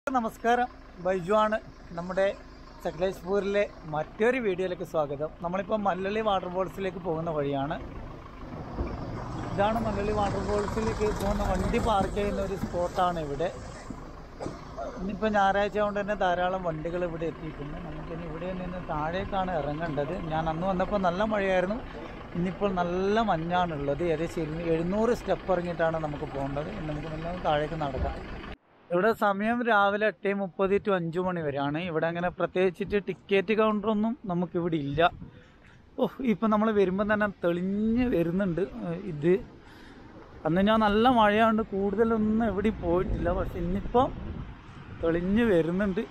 നമസ്കാരം ബൈജു ആണ് നമ്മുടെ സകലേശ്പൂരിലെ മറ്റൊരു വീഡിയോയിലേക്ക് സ്വാഗതം നമ്മളിപ്പോൾ മല്ലള്ളി വാട്ടർഫോൾസിലേക്ക് പോകുന്ന വഴിയാണ് ഇതാണ് മല്ലള്ളി വാട്ടർഫോൾസിലേക്ക് പോകുന്ന വണ്ടി പാർക്ക് ചെയ്യുന്ന ഒരു സ്പോട്ടാണ് ഇവിടെ ഇന്നിപ്പോൾ ഞായറാഴ്ച കൊണ്ട് തന്നെ ധാരാളം വണ്ടികൾ ഇവിടെ എത്തിയിട്ടുണ്ട് നമുക്കിനി ഇവിടെ നിന്ന് താഴേക്കാണ് ഇറങ്ങേണ്ടത് ഞാൻ അന്ന് വന്നപ്പോൾ നല്ല മഴയായിരുന്നു ഇന്നിപ്പോൾ നല്ല മഞ്ഞാണുള്ളത് ഏകദേശം എഴുന്നൂ- എഴുന്നൂറ് സ്റ്റെപ്പ് ഇറങ്ങിയിട്ടാണ് നമുക്ക് പോകേണ്ടത് ഇനി നമുക്ക് നല്ല താഴേക്ക് നടക്കാം ഇവിടെ സമയം രാവിലെ എട്ട് മുപ്പത് ടു അഞ്ച് മണി വരെയാണ് ഇവിടെ അങ്ങനെ പ്രത്യേകിച്ചിട്ട് ടിക്കറ്റ് കൗണ്ടറൊന്നും നമുക്കിവിടെ ഇല്ല ഓ ഇപ്പം നമ്മൾ വരുമ്പോൾ തന്നെ തെളിഞ്ഞ് വരുന്നുണ്ട് ഏഹ് ഇത് അന്ന് ഞാൻ നല്ല മഴയാണ്ട് കൂടുതലൊന്നും എവിടെയും പോയിട്ടില്ല പക്ഷെ ഇന്നിപ്പോൾ തെളിഞ്ഞ് വരുന്നുണ്ട്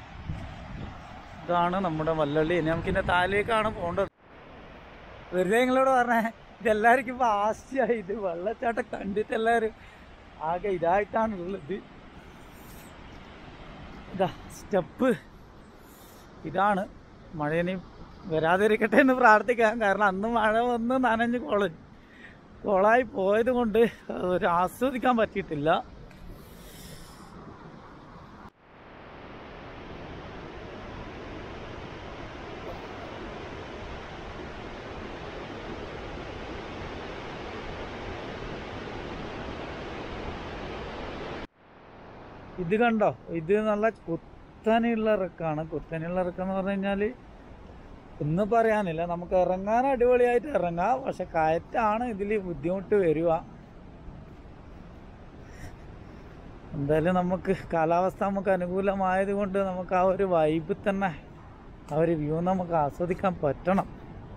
ഇതാണ് നമ്മുടെ വല്ലള്ളി ഇനി നമുക്കിൻ്റെ താഴേക്കാണ് പോകേണ്ടത് വെറുതെ നിങ്ങളോട് പറഞ്ഞേ ഇതെല്ലാവർക്കും ഇപ്പോൾ ആശയായി ഇത് വെള്ളച്ചാട്ടം കണ്ടിട്ട് എല്ലാവരും ആകെ ഇതായിട്ടാണുള്ളത് ഇതാ സ്റ്റെപ്പ് ഇതാണ് മഴ ഇനി വരാതിരിക്കട്ടെ എന്ന് പ്രാർത്ഥിക്കാം കാരണം അന്ന് മഴ വന്ന് നനഞ്ഞ് കൊള കൊളായി പോയത് കൊണ്ട് ഒരു ആസ്വദിക്കാൻ പറ്റിയിട്ടില്ല ഇത് കണ്ടോ ഇത് നല്ല കുത്തനെയുള്ള ഇറക്കാണ് കുത്തനെയുള്ള ഇറക്കം എന്ന് പറഞ്ഞു കഴിഞ്ഞാൽ ഒന്നും പറയാനില്ല നമുക്ക് ഇറങ്ങാൻ അടിപൊളിയായിട്ട് ഇറങ്ങാം പക്ഷെ കയറ്റാണ് ഇതിൽ ബുദ്ധിമുട്ട് വരിക എന്തായാലും നമുക്ക് കാലാവസ്ഥ നമുക്ക് അനുകൂലമായത് കൊണ്ട് നമുക്ക് ആ ഒരു വൈബ് തന്നെ ആ ഒരു വ്യൂ നമുക്ക് ആസ്വദിക്കാൻ പറ്റണം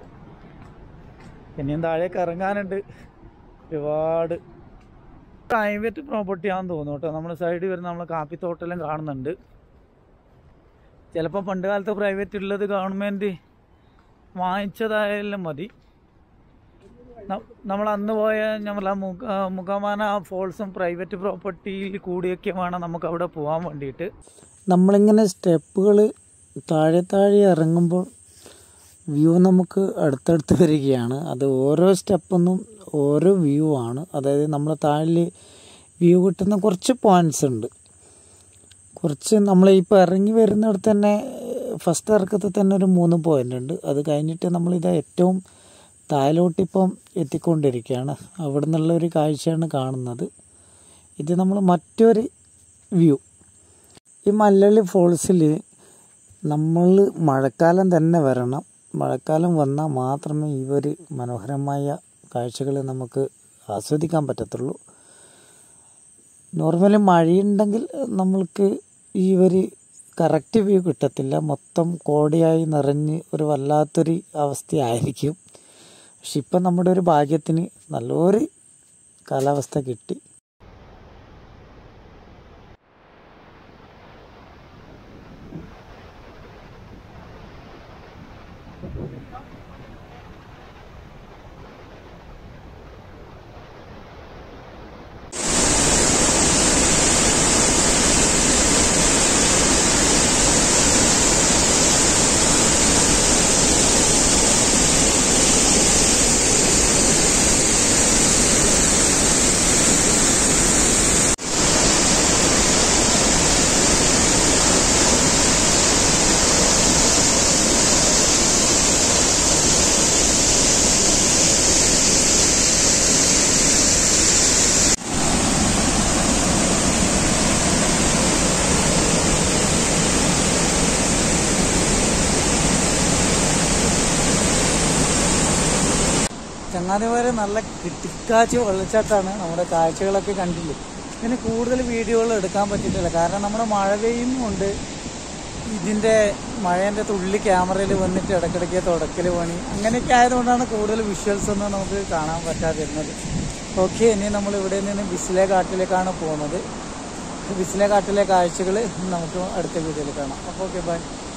ഇനിയും താഴേക്ക് ഇറങ്ങാനുണ്ട് ഒരുപാട് പ്രൈവറ്റ് പ്രോപ്പർട്ടി ആണെന്ന് തോന്നുന്നു കേട്ടോ നമ്മൾ സൈഡിൽ വരുന്ന നമ്മൾ കാപ്പിത്തോട്ടെല്ലാം കാണുന്നുണ്ട് ചിലപ്പോൾ പണ്ട് കാലത്ത് പ്രൈവറ്റ് ഉള്ളത് ഗവൺമെൻറ് വാങ്ങിച്ചതായാലും മതി ന- നമ്മൾ അന്ന് പോയ നമ്മളെ മുഖ മുഖമാന ഫോൾസും പ്രൈവറ്റ് പ്രോപ്പർട്ടിയിൽ കൂടിയൊക്കെ വേണം നമുക്ക് അവിടെ പോകാൻ വേണ്ടിയിട്ട് നമ്മളിങ്ങനെ സ്റ്റെപ്പുകൾ താഴെ താഴെ ഇറങ്ങുമ്പോൾ വ്യൂ നമുക്ക് അടുത്തടുത്ത് വരികയാണ് അത് ഓരോ സ്റ്റെപ്പൊന്നും ഓരോ വ്യൂ ആണ് അതായത് നമ്മൾ താഴെ വ്യൂ കിട്ടുന്ന കുറച്ച് പോയിന്റ്സ് ഉണ്ട് കുറച്ച് നമ്മൾ ഇപ്പോൾ ഇറങ്ങി വരുന്നിടത്ത് തന്നെ ഫസ്റ്റ് ഇറക്കത്തിൽ തന്നെ ഒരു മൂന്ന് പോയിന്റ് ഉണ്ട് അത് കഴിഞ്ഞിട്ട് നമ്മളിത് ഏറ്റവും താഴോട്ടിപ്പം എത്തിക്കൊണ്ടിരിക്കുകയാണ് അവിടെ നിന്നുള്ള ഒരു കാഴ്ചയാണ് കാണുന്നത് ഇത് നമ്മൾ മറ്റൊരു വ്യൂ ഈ മല്ലള്ളി ഫോൾസിൽ നമ്മൾ മഴക്കാലം തന്നെ വരണം മഴക്കാലം വന്നാൽ മാത്രമേ ഈ ഒരു മനോഹരമായ കാഴ്ചകൾ നമുക്ക് ആസ്വദിക്കാൻ പറ്റത്തുള്ളൂ നോർമലി മഴയുണ്ടെങ്കിൽ നമ്മൾക്ക് ഈ ഒരു കറക്റ്റ് വ്യൂ കിട്ടത്തില്ല മൊത്തം കോടയായി നിറഞ്ഞ് ഒരു വല്ലാത്തൊരു അവസ്ഥയായിരിക്കും പക്ഷെ ഇപ്പം നമ്മുടെ ഒരു ഭാഗ്യത്തിന് നല്ലൊരു കാലാവസ്ഥ കിട്ടി ചങ്ങാതിമാരെ നല്ല കിട്ടിക്കാച്ച് വെള്ളച്ചാട്ടമാണ് നമ്മുടെ കാഴ്ചകളൊക്കെ കണ്ടില്ലേ ഇതിന് കൂടുതൽ വീഡിയോകൾ എടുക്കാൻ പറ്റിയിട്ടില്ല കാരണം നമ്മുടെ മഴ പെയ്യുന്നുണ്ട് ഇതിൻ്റെ മഴേൻ്റെ തുള്ളി ക്യാമറയിൽ വന്നിട്ട് ഇടയ്ക്കിടയ്ക്ക് തുടക്കൽ പണി അങ്ങനെയൊക്കെ ആയതുകൊണ്ടാണ് കൂടുതൽ വിഷ്വൽസ് ഒന്നും നമുക്ക് കാണാൻ പറ്റാതിരുന്നത് ഓക്കെ ഇനി നമ്മൾ ഇവിടെ നിന്ന് ബിസിലെ കാട്ടിലേക്കാണ് പോകുന്നത് ബിസിലെ കാട്ടിലെ കാഴ്ചകൾ നമുക്ക് അടുത്ത വീഡിയോയിൽ കാണാം അപ്പോൾ ഓക്കെ ബൈ